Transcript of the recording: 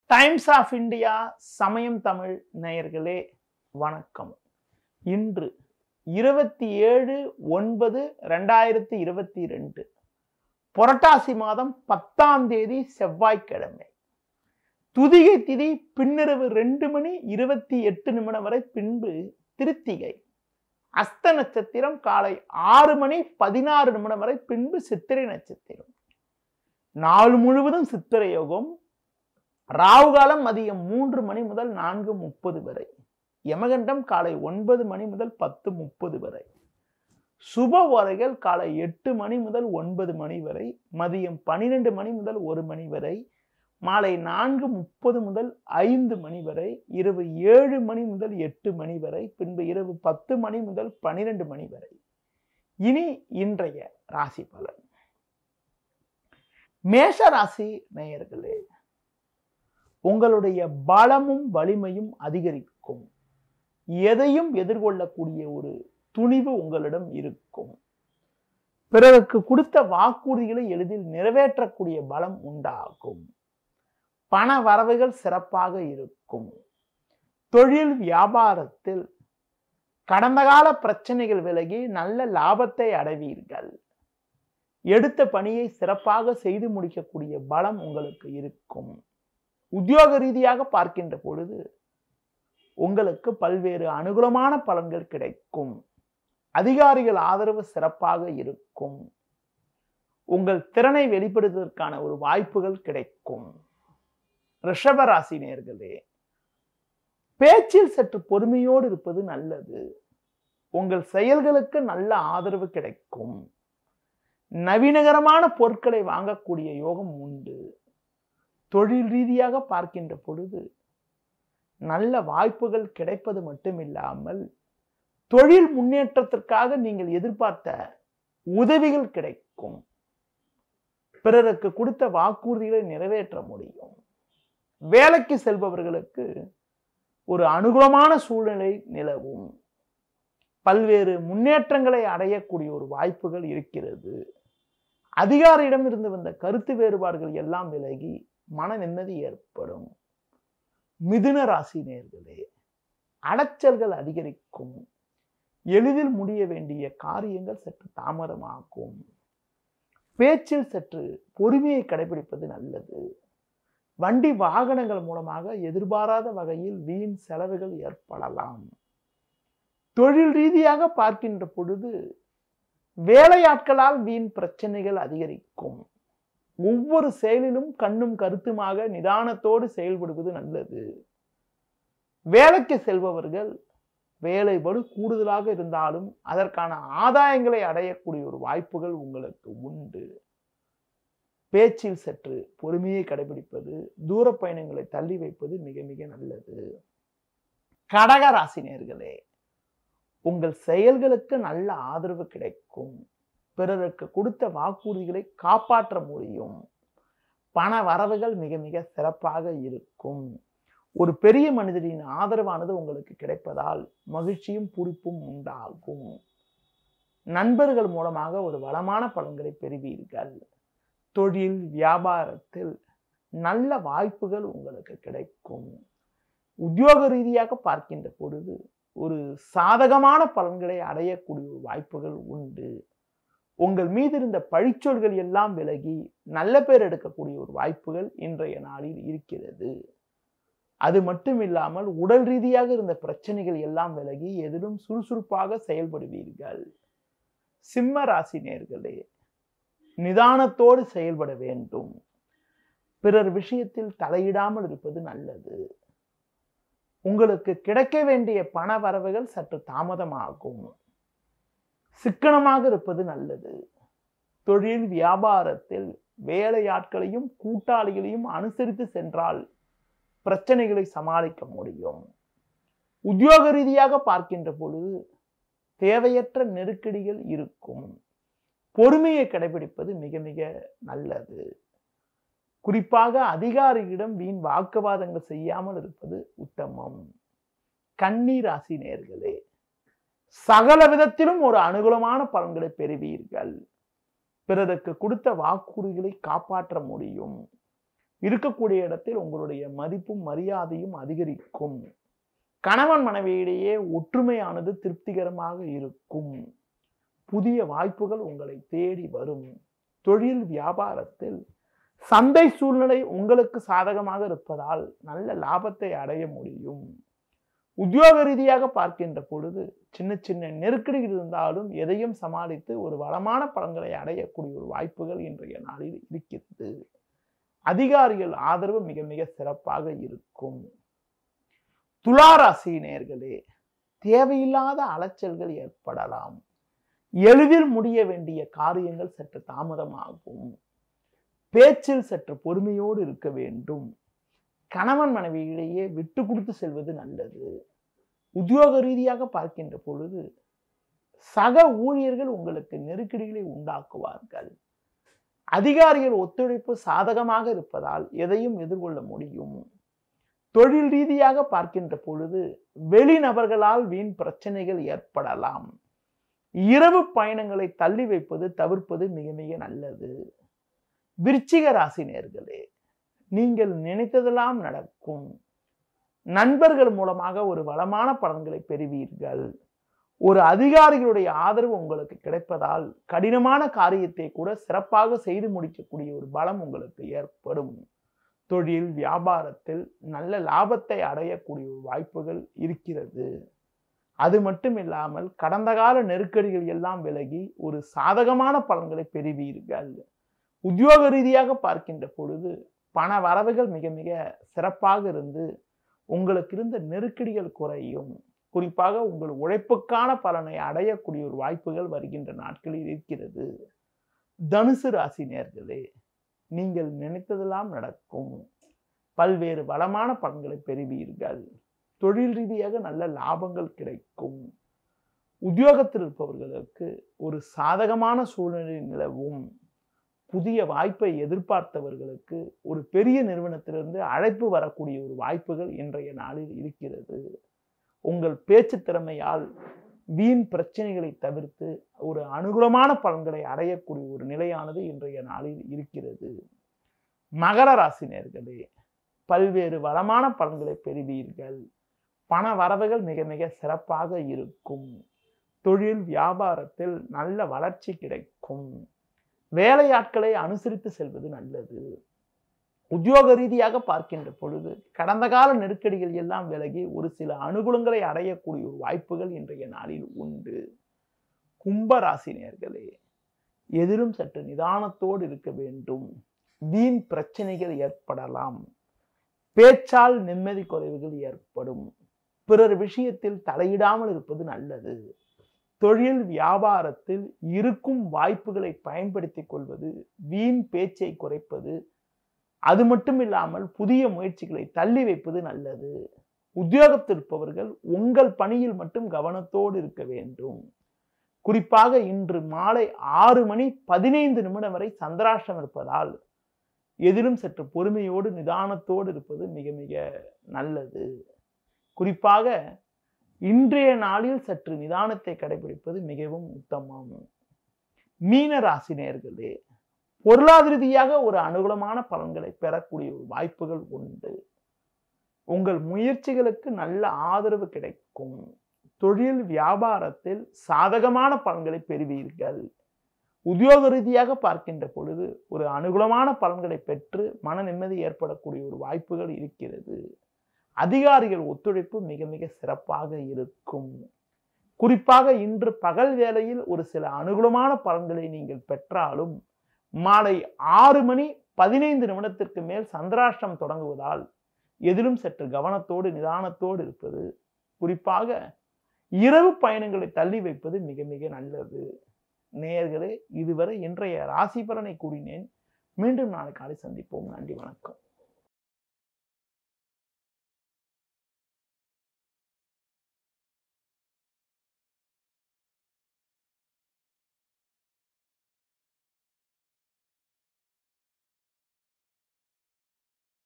times of India சமயம் தமிழ் நேயர்களே வணக்கம் இன்று இருபத்தி ஏழு ஒன்பது ரெண்டாயிரத்தி இருபத்தி ரெண்டு புரட்டாசி மாதம் பத்தாம் தேதி செவ்வாய்க்கிழமை துதிகை திதி பின்னிரவு ரெண்டு மணி இருபத்தி எட்டு நிமிடம் வரை பின்பு திருத்திகை அஸ்த நட்சத்திரம் காலை ஆறு மணி பதினாறு நிமிடம் வரை பின்பு சித்திரை நட்சத்திரம் நாள் முழுவதும் சித்திரை யோகம் ராகு காலம் மதியம் மூன்று மணி முதல் நான்கு முப்பது வரை யமகண்டம் காலை ஒன்பது மணி முதல் பத்து முப்பது வரை சுப வரைகள் காலை எட்டு மணி முதல் ஒன்பது மணி வரை மதியம் பனிரெண்டு மணி முதல் ஒரு மணி வரை மாலை நான்கு முப்பது முதல் ஐந்து மணி வரை இரவு ஏழு மணி முதல் எட்டு மணி வரை பின்பு இரவு பத்து மணி முதல் பனிரெண்டு மணி வரை இனி இன்றைய ராசி பலன் மேஷ ராசி நேயர்களே உங்களுடைய பலமும் வலிமையும் அதிகரிக்கும் எதையும் எதிர்கொள்ளக்கூடிய ஒரு துணிவு உங்களிடம் இருக்கும் பிறருக்கு கொடுத்த வாக்குறுதிகளை எளிதில் நிறைவேற்றக்கூடிய பலம் உண்டாகும் பண வரவுகள் சிறப்பாக இருக்கும் தொழில் வியாபாரத்தில் கடந்த கால பிரச்சனைகள் விலகி நல்ல லாபத்தை அடைவீர்கள் எடுத்த பணியை சிறப்பாக செய்து முடிக்கக்கூடிய பலம் உங்களுக்கு இருக்கும் உத்தியோக ரீதியாக பார்க்கின்ற பொழுது உங்களுக்கு பல்வேறு அனுகூலமான பலன்கள் கிடைக்கும் அதிகாரிகள் ஆதரவு சிறப்பாக இருக்கும் உங்கள் திறனை வெளிப்படுத்துவதற்கான ஒரு வாய்ப்புகள் கிடைக்கும் ரிஷபராசி நேர்களே பேச்சில் சற்று பொறுமையோடு இருப்பது நல்லது உங்கள் செயல்களுக்கு நல்ல ஆதரவு கிடைக்கும் நவீனகரமான பொருட்களை வாங்கக்கூடிய யோகம் உண்டு தொழில் ரீதியாக பார்க்கின்ற பொழுது நல்ல வாய்ப்புகள் கிடைப்பது மட்டுமில்லாமல் தொழில் முன்னேற்றத்திற்காக நீங்கள் எதிர்பார்த்த உதவிகள் கிடைக்கும் பிறருக்கு கொடுத்த வாக்குறுதிகளை நிறைவேற்ற முடியும் வேலைக்கு செல்பவர்களுக்கு ஒரு அனுகூலமான சூழ்நிலை நிலவும் பல்வேறு முன்னேற்றங்களை அடையக்கூடிய ஒரு வாய்ப்புகள் இருக்கிறது அதிகாரியிடம் இருந்து வந்த கருத்து வேறுபாடுகள் எல்லாம் விலகி மன நிம்மதி ஏற்படும் மிதுன ராசி நேர்களே அலைச்சல்கள் அதிகரிக்கும் எளிதில் முடிய வேண்டிய காரியங்கள் சற்று தாமதமாகும் பேச்சில் சற்று பொறுமையை கடைபிடிப்பது நல்லது வண்டி வாகனங்கள் மூலமாக எதிர்பாராத வகையில் வீண் செலவுகள் ஏற்படலாம் தொழில் ரீதியாக பார்க்கின்ற பொழுது வேலையாட்களால் வீண் பிரச்சனைகள் அதிகரிக்கும் ஒவ்வொரு செயலிலும் கண்ணும் கருத்துமாக நிதானத்தோடு செயல்படுவது நல்லது வேலைக்கு செல்பவர்கள் வேலை படு கூடுதலாக இருந்தாலும் அதற்கான ஆதாயங்களை அடையக்கூடிய ஒரு வாய்ப்புகள் உங்களுக்கு உண்டு பேச்சில் சற்று பொறுமையை கடைபிடிப்பது தூர பயணங்களை தள்ளி வைப்பது மிக மிக நல்லது கடக ராசினியர்களே உங்கள் செயல்களுக்கு நல்ல ஆதரவு கிடைக்கும் பிறருக்கு கொடுத்த வாக்குறுதிகளை காப்பாற்ற முடியும் பண வரவுகள் மிக மிக சிறப்பாக இருக்கும் ஒரு பெரிய மனிதரின் ஆதரவானது உங்களுக்கு கிடைப்பதால் மகிழ்ச்சியும் பூரிப்பும் உண்டாகும் நண்பர்கள் மூலமாக ஒரு வளமான பலன்களை பெறுவீர்கள் தொழில் வியாபாரத்தில் நல்ல வாய்ப்புகள் உங்களுக்கு கிடைக்கும் உத்தியோக ரீதியாக பார்க்கின்ற பொழுது ஒரு சாதகமான பலன்களை அடையக்கூடிய வாய்ப்புகள் உண்டு உங்கள் மீது இருந்த பழிச்சொல்கள் எல்லாம் விலகி நல்ல பேர் எடுக்கக்கூடிய ஒரு வாய்ப்புகள் இன்றைய நாளில் இருக்கிறது அது மட்டும் இல்லாமல் உடல் ரீதியாக இருந்த பிரச்சனைகள் எல்லாம் விலகி எதிலும் சுறுசுறுப்பாக செயல்படுவீர்கள் சிம்ம ராசி நேர்களே நிதானத்தோடு செயல்பட வேண்டும் பிறர் விஷயத்தில் தலையிடாமல் இருப்பது நல்லது உங்களுக்கு கிடைக்க வேண்டிய பண வரவுகள் சற்று தாமதமாகும் சிக்கனமாக இருப்பது நல்லது தொழில் வியாபாரத்தில் வேலையாட்களையும் கூட்டாளிகளையும் அனுசரித்து சென்றால் பிரச்சனைகளை சமாளிக்க முடியும் உத்தியோக ரீதியாக பார்க்கின்ற பொழுது தேவையற்ற நெருக்கடிகள் இருக்கும் பொறுமையை கடைபிடிப்பது மிக மிக நல்லது குறிப்பாக அதிகாரியிடம் வீண் வாக்குவாதங்கள் செய்யாமல் இருப்பது உத்தமம் கன்னி ராசி நேர்களே சகல விதத்திலும் ஒரு அனுகூலமான பலன்களை பெறுவீர்கள் பிறருக்கு கொடுத்த வாக்குறுதிகளை காப்பாற்ற முடியும் இருக்கக்கூடிய இடத்தில் உங்களுடைய மதிப்பும் மரியாதையும் அதிகரிக்கும் கணவன் மனைவியிடையே ஒற்றுமையானது திருப்திகரமாக இருக்கும் புதிய வாய்ப்புகள் உங்களை தேடி வரும் தொழில் வியாபாரத்தில் சந்தை சூழ்நிலை உங்களுக்கு சாதகமாக இருப்பதால் நல்ல லாபத்தை அடைய முடியும் உத்தியோக ரீதியாக பார்க்கின்ற பொழுது சின்ன சின்ன நெருக்கடிகள் இருந்தாலும் எதையும் சமாளித்து ஒரு வளமான பலன்களை அடையக்கூடிய ஒரு வாய்ப்புகள் இன்றைய நாளில் இருக்கிறது அதிகாரிகள் ஆதரவு மிக மிக சிறப்பாக இருக்கும் துளாராசி நேர்களே தேவையில்லாத அலைச்சல்கள் ஏற்படலாம் எளிதில் முடிய வேண்டிய காரியங்கள் சற்று தாமதமாகும் பேச்சில் சற்று பொறுமையோடு இருக்க வேண்டும் கணவன் மனைவியிடையே விட்டு கொடுத்து செல்வது நல்லது உத்தியோக ரீதியாக பார்க்கின்ற பொழுது சக ஊழியர்கள் உங்களுக்கு நெருக்கடிகளை உண்டாக்குவார்கள் அதிகாரிகள் ஒத்துழைப்பு சாதகமாக இருப்பதால் எதையும் எதிர்கொள்ள முடியும் தொழில் ரீதியாக பார்க்கின்ற பொழுது வெளிநபர்களால் வீண் பிரச்சனைகள் ஏற்படலாம் இரவு பயணங்களை தள்ளி வைப்பது தவிர்ப்பது மிக மிக நல்லது விருச்சிக ராசி நேர்களே நீங்கள் நினைத்ததெல்லாம் நடக்கும் நண்பர்கள் மூலமாக ஒரு வளமான பலன்களை பெறுவீர்கள் ஒரு அதிகாரிகளுடைய ஆதரவு உங்களுக்கு கிடைப்பதால் கடினமான காரியத்தை கூட சிறப்பாக செய்து முடிக்கக்கூடிய ஒரு பலம் உங்களுக்கு ஏற்படும் தொழில் வியாபாரத்தில் நல்ல லாபத்தை அடையக்கூடிய ஒரு வாய்ப்புகள் இருக்கிறது அது மட்டும் இல்லாமல் கடந்த கால நெருக்கடிகள் எல்லாம் விலகி ஒரு சாதகமான பலன்களை பெறுவீர்கள் உத்தியோக ரீதியாக பார்க்கின்ற பொழுது பண வரவுகள் மிக மிக சிறப்பாக இருந்து உங்களுக்கு இருந்த நெருக்கடிகள் குறையும் குறிப்பாக உங்கள் உழைப்புக்கான பலனை அடையக்கூடிய ஒரு வாய்ப்புகள் வருகின்ற நாட்களில் இருக்கிறது தனுசு ராசி நேர்களே நீங்கள் நினைத்ததெல்லாம் நடக்கும் பல்வேறு வளமான பலன்களை பெறுவீர்கள் தொழில் ரீதியாக நல்ல லாபங்கள் கிடைக்கும் உத்தியோகத்தில் இருப்பவர்களுக்கு ஒரு சாதகமான சூழ்நிலை நிலவும் புதிய வாய்ப்பை எதிர்பார்த்தவர்களுக்கு ஒரு பெரிய நிறுவனத்திலிருந்து அழைப்பு வரக்கூடிய ஒரு வாய்ப்புகள் இன்றைய நாளில் இருக்கிறது உங்கள் பேச்சு திறமையால் வீண் பிரச்சனைகளை தவிர்த்து ஒரு அனுகூலமான பலன்களை அடையக்கூடிய ஒரு நிலையானது இன்றைய நாளில் இருக்கிறது மகர ராசி நேர்களே பல்வேறு வளமான பலன்களை பெறுவீர்கள் பண வரவுகள் மிக மிக சிறப்பாக இருக்கும் தொழில் வியாபாரத்தில் நல்ல வளர்ச்சி கிடைக்கும் வேலையாட்களை அனுசரித்து செல்வது நல்லது உத்தியோக ரீதியாக பார்க்கின்ற பொழுது கடந்த கால நெருக்கடிகள் எல்லாம் விலகி ஒரு சில அனுகூலங்களை அடையக்கூடிய ஒரு வாய்ப்புகள் இன்றைய நாளில் உண்டு கும்பராசி நேர்களே எதிலும் சற்று நிதானத்தோடு இருக்க வேண்டும் வீண் பிரச்சனைகள் ஏற்படலாம் பேச்சால் நிம்மதி குறைவுகள் ஏற்படும் பிறர் விஷயத்தில் தலையிடாமல் இருப்பது நல்லது தொழில் வியாபாரத்தில் இருக்கும் வாய்ப்புகளை பயன்படுத்திக் கொள்வது வீண் பேச்சை குறைப்பது அது மட்டும் இல்லாமல் புதிய முயற்சிகளை தள்ளி வைப்பது நல்லது உத்தியோகத்தில் இருப்பவர்கள் உங்கள் பணியில் மட்டும் கவனத்தோடு இருக்க வேண்டும் குறிப்பாக இன்று மாலை ஆறு மணி பதினைந்து நிமிடம் வரை சந்திராஷ்டம் இருப்பதால் எதிலும் சற்று பொறுமையோடு நிதானத்தோடு இருப்பது மிக மிக நல்லது குறிப்பாக இன்றைய நாளில் சற்று நிதானத்தை கடைபிடிப்பது மிகவும் உத்தமம் மீன ராசி நேர்களே பொருளாதார ரீதியாக ஒரு அனுகூலமான பலன்களை பெறக்கூடிய ஒரு வாய்ப்புகள் உண்டு உங்கள் முயற்சிகளுக்கு நல்ல ஆதரவு கிடைக்கும் தொழில் வியாபாரத்தில் சாதகமான பலன்களை பெறுவீர்கள் உத்தியோக ரீதியாக பார்க்கின்ற பொழுது ஒரு அனுகூலமான பலன்களை பெற்று மன நிம்மதி ஏற்படக்கூடிய ஒரு வாய்ப்புகள் இருக்கிறது அதிகாரிகள் ஒத்துழைப்பு மிக மிக சிறப்பாக இருக்கும் குறிப்பாக இன்று பகல் வேளையில் ஒரு சில அனுகூலமான பலன்களை நீங்கள் பெற்றாலும் மாலை ஆறு மணி பதினைந்து நிமிடத்திற்கு மேல் சந்திராஷ்டம் தொடங்குவதால் எதிலும் சற்று கவனத்தோடு நிதானத்தோடு இருப்பது குறிப்பாக இரவு பயணங்களை தள்ளி வைப்பது மிக மிக நல்லது நேயர்களே இதுவரை இன்றைய ராசி பலனை கூறினேன் மீண்டும் நாளை காலை சந்திப்போம் நன்றி வணக்கம்